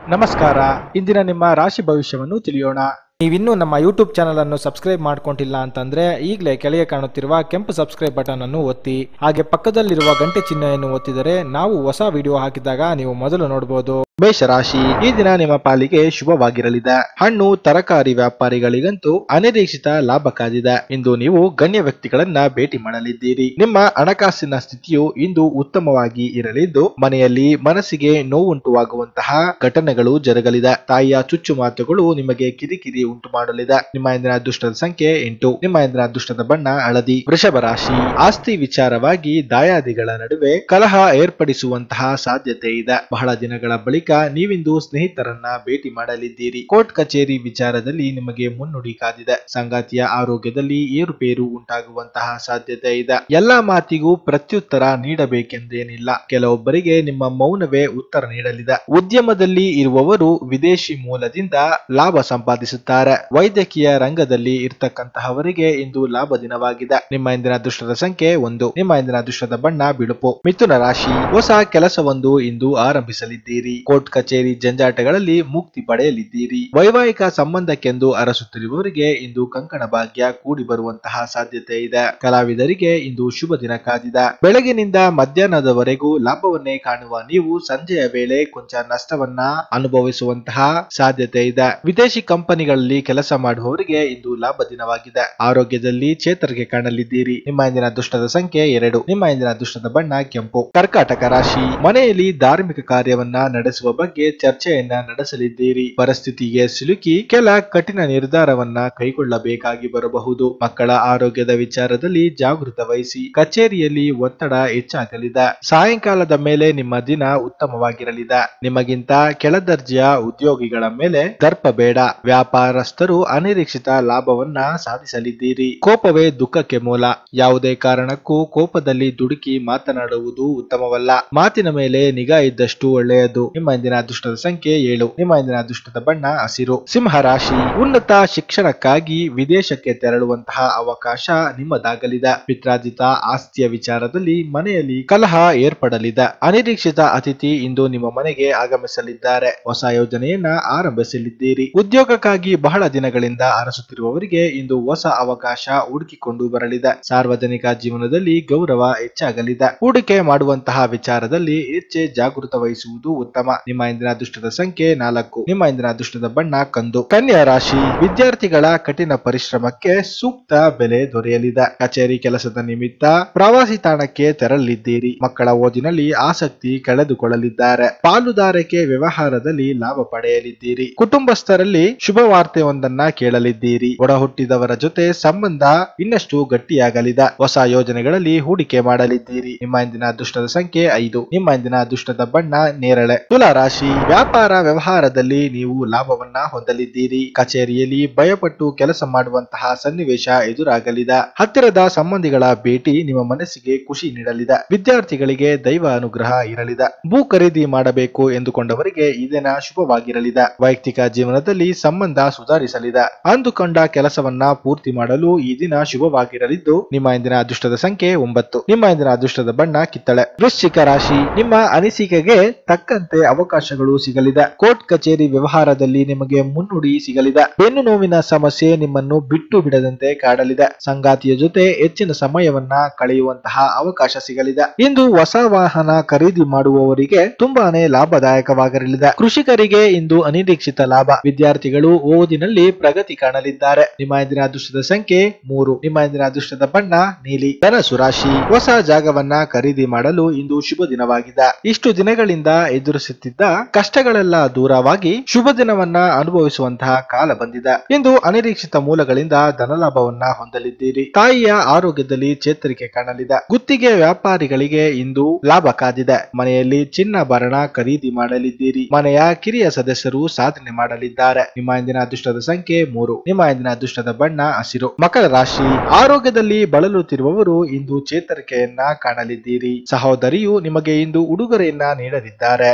ನಮಸ್ಕಾರ ಇಂದಿನ ನಿಮ್ಮ ರಾಶಿ ಭವಿಷ್ಯವನ್ನು ತಿಳಿಯೋಣ ನೀವಿನ್ನೂ ನಮ್ಮ ಯೂಟ್ಯೂಬ್ ಚಾನಲ್ ಅನ್ನು ಸಬ್ಸ್ಕ್ರೈಬ್ ಮಾಡ್ಕೊಂಡಿಲ್ಲ ಅಂತಂದ್ರೆ ಈಗಲೇ ಕೆಳಗೆ ಕಾಣುತ್ತಿರುವ ಕೆಂಪು ಸಬ್ಸ್ಕ್ರೈಬ್ ಬಟನ್ ಅನ್ನು ಒತ್ತಿ ಹಾಗೆ ಪಕ್ಕದಲ್ಲಿರುವ ಗಂಟೆ ಚಿಹ್ನೆಯನ್ನು ಒತ್ತಿದರೆ ನಾವು ಹೊಸ ವಿಡಿಯೋ ಹಾಕಿದಾಗ ನೀವು ಮೊದಲು ನೋಡಬಹುದು ಮೇಷರಾಶಿ ಈ ದಿನ ನಿಮ್ಮ ಪಾಲಿಗೆ ಶುಭವಾಗಿರಲಿದೆ ಹಣ್ಣು ತರಕಾರಿ ವ್ಯಾಪಾರಿಗಳಿಗಂತೂ ಅನಿರೀಕ್ಷಿತ ಲಾಭ ಕಾದಿದೆ ಇಂದು ನೀವು ಗಣ್ಯ ವ್ಯಕ್ತಿಗಳನ್ನ ಭೇಟಿ ಮಾಡಲಿದ್ದೀರಿ ನಿಮ್ಮ ಹಣಕಾಸಿನ ಸ್ಥಿತಿಯು ಇಂದು ಉತ್ತಮವಾಗಿ ಇರಲಿದ್ದು ಮನೆಯಲ್ಲಿ ಮನಸ್ಸಿಗೆ ನೋವುಂಟುವಾಗುವಂತಹ ಘಟನೆಗಳು ಜರುಗಲಿದೆ ತಾಯಿಯ ಚುಚ್ಚು ಮಾತುಗಳು ನಿಮಗೆ ಕಿರಿಕಿರಿ ಉಂಟು ಮಾಡಲಿದೆ ನಿಮ್ಮ ಇಂದಿನ ಅದೃಷ್ಟದ ಸಂಖ್ಯೆ ಎಂಟು ನಿಮ್ಮ ಇಂದಿನ ಅದೃಷ್ಟದ ಬಣ್ಣ ಹಳದಿ ವೃಷಭ ರಾಶಿ ಆಸ್ತಿ ವಿಚಾರವಾಗಿ ದಾಯಾದಿಗಳ ನಡುವೆ ಕಲಹ ಏರ್ಪಡಿಸುವಂತಹ ಸಾಧ್ಯತೆ ಇದೆ ಬಹಳ ದಿನಗಳ ಬಳಿಕ ನೀವಿಂದು ಸ್ನೇಹಿತರನ್ನ ಭೇಟಿ ಮಾಡಲಿದ್ದೀರಿ ಕೋರ್ಟ್ ಕಚೇರಿ ವಿಚಾರದಲ್ಲಿ ನಿಮಗೆ ಮುನ್ನುಡಿ ಕಾದಿದೆ ಸಂಗಾತಿಯ ಆರೋಗ್ಯದಲ್ಲಿ ಏರುಪೇರು ಉಂಟಾಗುವಂತಹ ಸಾಧ್ಯತೆ ಇದೆ ಎಲ್ಲಾ ಮಾತಿಗೂ ಪ್ರತ್ಯುತ್ತರ ನೀಡಬೇಕೆಂದೇನಿಲ್ಲ ಕೆಲವೊಬ್ಬರಿಗೆ ನಿಮ್ಮ ಮೌನವೇ ಉತ್ತರ ನೀಡಲಿದೆ ಉದ್ಯಮದಲ್ಲಿ ಇರುವವರು ವಿದೇಶಿ ಮೂಲದಿಂದ ಲಾಭ ಸಂಪಾದಿಸುತ್ತಾರೆ ವೈದ್ಯಕೀಯ ರಂಗದಲ್ಲಿ ಇರ್ತಕ್ಕಂತಹವರಿಗೆ ಇಂದು ಲಾಭ ದಿನವಾಗಿದೆ ನಿಮ್ಮ ಇಂದಿನ ಅದೃಷ್ಟದ ಸಂಖ್ಯೆ ಒಂದು ನಿಮ್ಮ ಇಂದಿನ ಅದೃಷ್ಟದ ಬಣ್ಣ ಬಿಳುಪು ಮಿಥುನ ರಾಶಿ ಹೊಸ ಕೆಲಸವೊಂದು ಇಂದು ಆರಂಭಿಸಲಿದ್ದೀರಿ ಕೋರ್ಟ್ ಕಚೇರಿ ಜಂಜಾಟಗಳಲ್ಲಿ ಮುಕ್ತಿ ಪಡೆಯಲಿದ್ದೀರಿ ವೈವಾಹಿಕ ಸಂಬಂಧಕ್ಕೆಂದು ಅರಸುತ್ತಿರುವವರಿಗೆ ಇಂದು ಕಂಕಣ ಭಾಗ್ಯ ಕೂಡಿ ಬರುವಂತಹ ಸಾಧ್ಯತೆ ಇದೆ ಕಲಾವಿದರಿಗೆ ಇಂದು ಶುಭ ದಿನ ಕಾದಿದೆ ಬೆಳಗಿನಿಂದ ಮಧ್ಯಾಹ್ನದವರೆಗೂ ಲಾಭವನ್ನೇ ಕಾಣುವ ನೀವು ಸಂಜೆಯ ವೇಳೆ ಕೊಂಚ ನಷ್ಟವನ್ನ ಅನುಭವಿಸುವಂತಹ ಸಾಧ್ಯತೆ ಇದೆ ವಿದೇಶಿ ಕಂಪನಿಗಳಲ್ಲಿ ಕೆಲಸ ಮಾಡುವವರಿಗೆ ಇಂದು ಲಾಭ ದಿನವಾಗಿದೆ ಆರೋಗ್ಯದಲ್ಲಿ ಚೇತರಿಕೆ ಕಾಣಲಿದ್ದೀರಿ ನಿಮ್ಮ ಇಂದಿನ ಅದೃಷ್ಟದ ಸಂಖ್ಯೆ ಎರಡು ನಿಮ್ಮ ಇಂದಿನ ಅದೃಷ್ಟದ ಬಣ್ಣ ಕೆಂಪು ಕರ್ಕಾಟಕ ರಾಶಿ ಮನೆಯಲ್ಲಿ ಧಾರ್ಮಿಕ ಕಾರ್ಯವನ್ನ ನಡೆಸುವ ಬಗ್ಗೆ ಚರ್ಚೆಯನ್ನ ನಡೆಸಲಿದ್ದೀರಿ ಪರಿಸ್ಥಿತಿಗೆ ಸಿಲುಕಿ ಕೆಲ ಕಠಿಣ ನಿರ್ಧಾರವನ್ನ ಕೈಗೊಳ್ಳಬೇಕಾಗಿ ಬರಬಹುದು ಮಕ್ಕಳ ಆರೋಗ್ಯದ ವಿಚಾರದಲ್ಲಿ ಜಾಗೃತ ವಹಿಸಿ ಕಚೇರಿಯಲ್ಲಿ ಒತ್ತಡ ಹೆಚ್ಚಾಗಲಿದೆ ಸಾಯಂಕಾಲದ ಮೇಲೆ ನಿಮ್ಮ ದಿನ ಉತ್ತಮವಾಗಿರಲಿದೆ ನಿಮಗಿಂತ ಕೆಳದರ್ಜೆಯ ಉದ್ಯೋಗಿಗಳ ಮೇಲೆ ದರ್ಪ ಬೇಡ ವ್ಯಾಪಾರಸ್ಥರು ಅನಿರೀಕ್ಷಿತ ಲಾಭವನ್ನ ಸಾಧಿಸಲಿದ್ದೀರಿ ಕೋಪವೇ ದುಃಖಕ್ಕೆ ಮೂಲ ಯಾವುದೇ ಕಾರಣಕ್ಕೂ ಕೋಪದಲ್ಲಿ ದುಡುಕಿ ಮಾತನಾಡುವುದು ಉತ್ತಮವಲ್ಲ ಮಾತಿನ ಮೇಲೆ ನಿಗಾ ಇದ್ದಷ್ಟು ಒಳ್ಳೆಯದು ನಿಮ್ಮ ಇಂದಿನ ಅದೃಷ್ಟದ ಸಂಖ್ಯೆ ಏಳು ನಿಮ್ಮ ಇಂದಿನ ಅದೃಷ್ಟದ ಬಣ್ಣ ಹಸಿರು ಸಿಂಹ ರಾಶಿ ಉನ್ನತ ಶಿಕ್ಷಣಕ್ಕಾಗಿ ವಿದೇಶಕ್ಕೆ ತೆರಳುವಂತಹ ಅವಕಾಶ ನಿಮ್ಮದಾಗಲಿದೆ ಪಿತ್ರಾರ್ಜಿತ ಆಸ್ತಿಯ ವಿಚಾರದಲ್ಲಿ ಮನೆಯಲ್ಲಿ ಕಲಹ ಏರ್ಪಡಲಿದೆ ಅನಿರೀಕ್ಷಿತ ಅತಿಥಿ ಇಂದು ನಿಮ್ಮ ಮನೆಗೆ ಆಗಮಿಸಲಿದ್ದಾರೆ ಹೊಸ ಯೋಜನೆಯನ್ನ ಆರಂಭಿಸಲಿದ್ದೀರಿ ಉದ್ಯೋಗಕ್ಕಾಗಿ ಬಹಳ ದಿನಗಳಿಂದ ಅರಸುತ್ತಿರುವವರಿಗೆ ಇಂದು ಹೊಸ ಅವಕಾಶ ಹುಡುಕಿಕೊಂಡು ಬರಲಿದೆ ಸಾರ್ವಜನಿಕ ಜೀವನದಲ್ಲಿ ಗೌರವ ಹೆಚ್ಚಾಗಲಿದೆ ಹೂಡಿಕೆ ಮಾಡುವಂತಹ ವಿಚಾರದಲ್ಲಿ ಹೆಚ್ಚೆ ಜಾಗೃತ ವಹಿಸುವುದು ಉತ್ತಮ ನಿಮ್ಮ ಇಂದಿನ ಅದೃಷ್ಟದ ಸಂಖ್ಯೆ ನಾಲ್ಕು ನಿಮ್ಮ ಇಂದಿನ ಅದೃಷ್ಟದ ಬಣ್ಣ ಕಂದು ಕನ್ಯಾ ರಾಶಿ ವಿದ್ಯಾರ್ಥಿಗಳ ಕಠಿಣ ಪರಿಶ್ರಮಕ್ಕೆ ಸೂಕ್ತ ಬೆಲೆ ದೊರೆಯಲಿದೆ ಕಚೇರಿ ಕೆಲಸದ ನಿಮಿತ್ತ ಪ್ರವಾಸಿ ತಾಣಕ್ಕೆ ತೆರಳಲಿದ್ದೀರಿ ಮಕ್ಕಳ ಓದಿನಲ್ಲಿ ಆಸಕ್ತಿ ಕಳೆದುಕೊಳ್ಳಲಿದ್ದಾರೆ ಪಾಲುದಾರಿಕೆ ವ್ಯವಹಾರದಲ್ಲಿ ಲಾಭ ಪಡೆಯಲಿದ್ದೀರಿ ಕುಟುಂಬಸ್ಥರಲ್ಲಿ ಶುಭ ವಾರ್ತೆಯೊಂದನ್ನ ಕೇಳಲಿದ್ದೀರಿ ಒಡ ಹುಟ್ಟಿದವರ ಜೊತೆ ಸಂಬಂಧ ಇನ್ನಷ್ಟು ಗಟ್ಟಿಯಾಗಲಿದೆ ಹೊಸ ಯೋಜನೆಗಳಲ್ಲಿ ಹೂಡಿಕೆ ಮಾಡಲಿದ್ದೀರಿ ನಿಮ್ಮ ಇಂದಿನ ಅದೃಷ್ಟದ ಸಂಖ್ಯೆ ಐದು ನಿಮ್ಮ ಇಂದಿನ ಅದೃಷ್ಟದ ಬಣ್ಣ ನೇರಳೆ ತುಲಾ ರಾಶಿ ವ್ಯಾಪಾರ ವ್ಯವಹಾರದಲ್ಲಿ ನೀವು ಲಾಭವನ್ನ ಹೊಂದಲಿದ್ದೀರಿ ಕಚೇರಿಯಲ್ಲಿ ಭಯಪಟ್ಟು ಕೆಲಸ ಮಾಡುವಂತಹ ಸನ್ನಿವೇಶ ಎದುರಾಗಲಿದೆ ಹತ್ತಿರದ ಸಂಬಂಧಿಗಳ ಭೇಟಿ ನಿಮ್ಮ ಮನಸ್ಸಿಗೆ ಖುಷಿ ನೀಡಲಿದೆ ವಿದ್ಯಾರ್ಥಿಗಳಿಗೆ ದೈವ ಅನುಗ್ರಹ ಇರಲಿದೆ ಭೂ ಖರೀದಿ ಮಾಡಬೇಕು ಎಂದುಕೊಂಡವರಿಗೆ ಈ ದಿನ ಶುಭವಾಗಿರಲಿದೆ ವೈಯಕ್ತಿಕ ಜೀವನದಲ್ಲಿ ಸಂಬಂಧ ಸುಧಾರಿಸಲಿದೆ ಅಂದುಕೊಂಡ ಕೆಲಸವನ್ನ ಪೂರ್ತಿ ಮಾಡಲು ಈ ದಿನ ಶುಭವಾಗಿರಲಿದ್ದು ನಿಮ್ಮ ಇಂದಿನ ಅದೃಷ್ಟದ ಸಂಖ್ಯೆ ಒಂಬತ್ತು ನಿಮ್ಮ ಇಂದಿನ ಅದೃಷ್ಟದ ಬಣ್ಣ ಕಿತ್ತಳೆ ವೃಶ್ಚಿಕ ರಾಶಿ ನಿಮ್ಮ ಅನಿಸಿಕೆಗೆ ತಕ್ಕಂತೆ ಅವಕಾಶಗಳು ಸಿಗಲಿದೆ ಕೋರ್ಟ್ ಕಚೇರಿ ವ್ಯವಹಾರದಲ್ಲಿ ನಿಮಗೆ ಮುನ್ನುಡಿ ಸಿಗಲಿದೆ ಬೆನ್ನು ನೋವಿನ ಸಮಸ್ಯೆ ನಿಮ್ಮನ್ನು ಬಿಟ್ಟು ಬಿಡದಂತೆ ಕಾಡಲಿದೆ ಸಂಗಾತಿಯ ಜೊತೆ ಹೆಚ್ಚಿನ ಸಮಯವನ್ನ ಕಳೆಯುವಂತಹ ಅವಕಾಶ ಸಿಗಲಿದೆ ಇಂದು ಹೊಸ ವಾಹನ ಖರೀದಿ ಮಾಡುವವರಿಗೆ ತುಂಬಾನೇ ಲಾಭದಾಯಕವಾಗಿರಲಿದೆ ಕೃಷಿಕರಿಗೆ ಇಂದು ಅನಿರೀಕ್ಷಿತ ಲಾಭ ವಿದ್ಯಾರ್ಥಿಗಳು ಓದಿನಲ್ಲಿ ಪ್ರಗತಿ ಕಾಣಲಿದ್ದಾರೆ ನಿಮ್ಮ ಇಂದಿನ ಅದೃಷ್ಟದ ಸಂಖ್ಯೆ ಮೂರು ನಿಮ್ಮ ಇಂದಿನ ಅದೃಷ್ಟದ ಬಣ್ಣ ನೀಲಿ ಧನಸು ರಾಶಿ ಹೊಸ ಜಾಗವನ್ನ ಖರೀದಿ ಮಾಡಲು ಇಂದು ಶುಭ ದಿನವಾಗಿದೆ ಇಷ್ಟು ದಿನಗಳಿಂದ ಎದುರಿಸುತ್ತಿದ್ದ ಕಷ್ಟಗಳೆಲ್ಲ ದೂರವಾಗಿ ಶುಭ ದಿನವನ್ನ ಅನುಭವಿಸುವಂತಹ ಕಾಲ ಬಂದಿದೆ ಇಂದು ಅನಿರೀಕ್ಷಿತ ಮೂಲಗಳಿಂದ ಧನಲಾಭವನ್ನ ಹೊಂದಲಿದ್ದೀರಿ ತಾಯಿಯ ಆರೋಗ್ಯದಲ್ಲಿ ಚೇತರಿಕೆ ಕಾಣಲಿದೆ ಗುತ್ತಿಗೆ ವ್ಯಾಪಾರಿಗಳಿಗೆ ಇಂದು ಲಾಭ ಕಾದಿದೆ ಮನೆಯಲ್ಲಿ ಚಿನ್ನಾಭರಣ ಖರೀದಿ ಮಾಡಲಿದ್ದೀರಿ ಮನೆಯ ಕಿರಿಯ ಸದಸ್ಯರು ಸಾಧನೆ ಮಾಡಲಿದ್ದಾರೆ ನಿಮ್ಮ ಇಂದಿನ ಅದೃಷ್ಟದ ಸಂಖ್ಯೆ ಮೂರು ನಿಮ್ಮ ಇಂದಿನ ಅದೃಷ್ಟದ ಬಣ್ಣ ಹಸಿರು ಮಕರ ರಾಶಿ ಆರೋಗ್ಯದಲ್ಲಿ ಬಳಲುತ್ತಿರುವವರು ಇಂದು ಚೇತರಿಕೆಯನ್ನ ಕಾಣಲಿದ್ದೀರಿ ಸಹೋದರಿಯು ನಿಮಗೆ ಇಂದು ಉಡುಗೊರೆಯನ್ನ ನೀಡಲಿದ್ದಾರೆ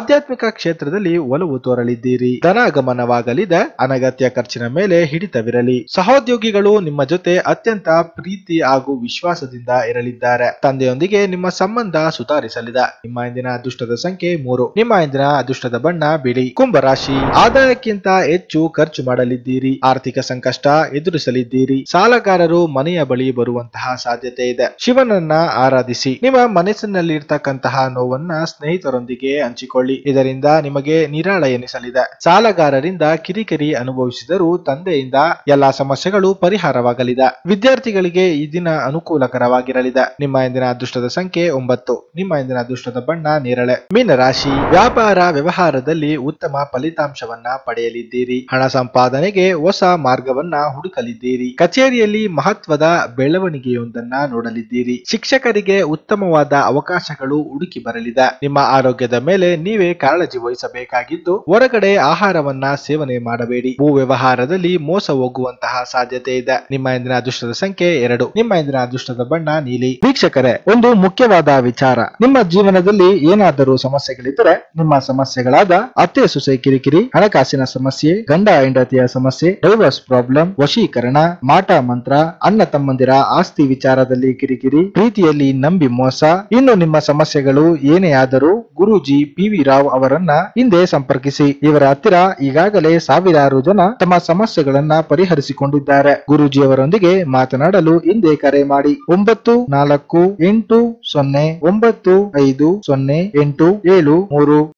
ಆಧ್ಯಾತ್ಮಿಕ ಕ್ಷೇತ್ರದಲ್ಲಿ ಒಲವು ತೋರಲಿದ್ದೀರಿ ಧನಾಗಮನವಾಗಲಿದೆ ಅನಗತ್ಯ ಖರ್ಚಿನ ಮೇಲೆ ಹಿಡಿತವಿರಲಿ ಸಹೋದ್ಯೋಗಿಗಳು ನಿಮ್ಮ ಜೊತೆ ಅತ್ಯಂತ ಪ್ರೀತಿ ಹಾಗೂ ವಿಶ್ವಾಸದಿಂದ ಇರಲಿದ್ದಾರೆ ತಂದೆಯೊಂದಿಗೆ ನಿಮ್ಮ ಸಂಬಂಧ ಸುಧಾರಿಸಲಿದೆ ನಿಮ್ಮ ಇಂದಿನ ಅದೃಷ್ಟದ ಸಂಖ್ಯೆ ಮೂರು ನಿಮ್ಮ ಇಂದಿನ ಅದೃಷ್ಟದ ಬಣ್ಣ ಬಿಳಿ ಕುಂಭರಾಶಿ ಆದಾಯಕ್ಕಿಂತ ಹೆಚ್ಚು ಖರ್ಚು ಮಾಡಲಿದ್ದೀರಿ ಆರ್ಥಿಕ ಸಂಕಷ್ಟ ಎದುರಿಸಲಿದ್ದೀರಿ ಸಾಲಗಾರರು ಮನೆಯ ಬಳಿ ಬರುವಂತಹ ಸಾಧ್ಯತೆ ಇದೆ ಶಿವನನ್ನ ಆರಾಧಿಸಿ ನಿಮ್ಮ ಮನಸ್ಸಿನಲ್ಲಿರ್ತಕ್ಕಂತಹ ನೋವನ್ನ ಸ್ನೇಹಿತರೊಂದಿಗೆ ಹಂಚಿಕೊಳ್ಳಿ ಇದರಿಂದ ನಿಮಗೆ ನಿರಾಳ ಎನಿಸಲಿದೆ ಸಾಲಗಾರರಿಂದ ಕಿರಿಕಿರಿ ಅನುಭವಿಸಿದರೂ ತಂದೆಯಿಂದ ಎಲ್ಲಾ ಸಮಸ್ಯೆಗಳು ಪರಿಹಾರವಾಗಲಿದೆ ವಿದ್ಯಾರ್ಥಿಗಳಿಗೆ ಈ ದಿನ ಅನುಕೂಲಕರವಾಗಿರಲಿದೆ ನಿಮ್ಮ ಇಂದಿನ ಅದೃಷ್ಟದ ಸಂಖ್ಯೆ ಒಂಬತ್ತು ನಿಮ್ಮ ಇಂದಿನ ಅದೃಷ್ಟದ ಬಣ್ಣ ನೇರಳೆ ಮೀನರಾಶಿ ವ್ಯಾಪಾರ ವ್ಯವಹಾರದಲ್ಲಿ ಉತ್ತಮ ಫಲಿತಾಂಶವನ್ನ ಪಡೆಯಲಿದ್ದೀರಿ ಹಣ ಸಂಪಾದನೆಗೆ ಹೊಸ ಮಾರ್ಗವನ್ನ ಹುಡುಕಲಿದ್ದೀರಿ ಕಚೇರಿಯಲ್ಲಿ ಮಹತ್ವದ ಬೆಳವಣಿಗೆಯೊಂದನ್ನ ನೋಡಲಿದ್ದೀರಿ ಶಿಕ್ಷಕರಿಗೆ ಉತ್ತಮವಾದ ಅವಕಾಶಗಳು ಹುಡುಕಿ ಬರಲಿದೆ ನಿಮ್ಮ ಆರೋಗ್ಯದ ಮೇಲೆ ನೀವೇ ಕಾಳಜಿ ವಹಿಸಬೇಕಾಗಿದ್ದು ಹೊರಗಡೆ ಆಹಾರವನ್ನ ಸೇವನೆ ಮಾಡಬೇಡಿ ಭೂ ವ್ಯವಹಾರದಲ್ಲಿ ಮೋಸ ಹೋಗುವಂತಹ ಸಾಧ್ಯತೆ ಇದೆ ನಿಮ್ಮ ಇಂದಿನ ಅದೃಷ್ಟದ ಸಂಖ್ಯೆ ಎರಡು ನಿಮ್ಮ ಇಂದಿನ ಅದೃಷ್ಟದ ಬಣ್ಣ ನೀಲಿ ವೀಕ್ಷಕರೇ ಒಂದು ಮುಖ್ಯವಾದ ವಿಚಾರ ನಿಮ್ಮ ಜೀವನದಲ್ಲಿ ಏನಾದರೂ ಸಮಸ್ಯೆಗಳಿದ್ದರೆ ನಿಮ್ಮ ಸಮಸ್ಯೆಗಳಾದ ಅತ್ತೆ ಸೊಸೆ ಕಿರಿಕಿರಿ ಹಣಕಾಸಿನ ಸಮಸ್ಯೆ ಗಂಡ ಹೆಂಡತಿಯ ಸಮಸ್ಯೆ ಡೈವರ್ಸ್ ಪ್ರಾಬ್ಲಮ್ ವಶೀಕರಣ ಮಾಟ ಮಂತ್ರ ಅಣ್ಣ ತಮ್ಮಂದಿರ ಆಸ್ತಿ ವಿಚಾರದಲ್ಲಿ ಕಿರಿಕಿರಿ ಪ್ರೀತಿಯಲ್ಲಿ ನಂಬಿ ಮೋಸ ಇನ್ನು ನಿಮ್ಮ ಸಮಸ್ಯೆಗಳು ಏನೇ ಆದರೂ ಗುರೂಜಿ ಪಿ ವಿ ರಾವ್ ಅವರನ್ನ ಹಿಂದೆ ಸಂಪರ್ಕಿಸಿ ಇವರ ಹತ್ತಿರ ಈಗಾಗಲೇ ಸಾವಿರಾರು ಜನ ತಮ್ಮ ಸಮಸ್ಯೆಗಳನ್ನ ಪರಿಹರಿಸಿಕೊಂಡಿದ್ದಾರೆ ಗುರೂಜಿಯವರೊಂದಿಗೆ ಮಾತನಾಡಲು ಹಿಂದೆ ಕರೆ ಮಾಡಿ ಒಂಬತ್ತು ನಾಲ್ಕು ಎಂಟು ಸೊನ್ನೆ ಒಂಬತ್ತು ಐದು ಸೊನ್ನೆ ಎಂಟು ಏಳು ಮೂರು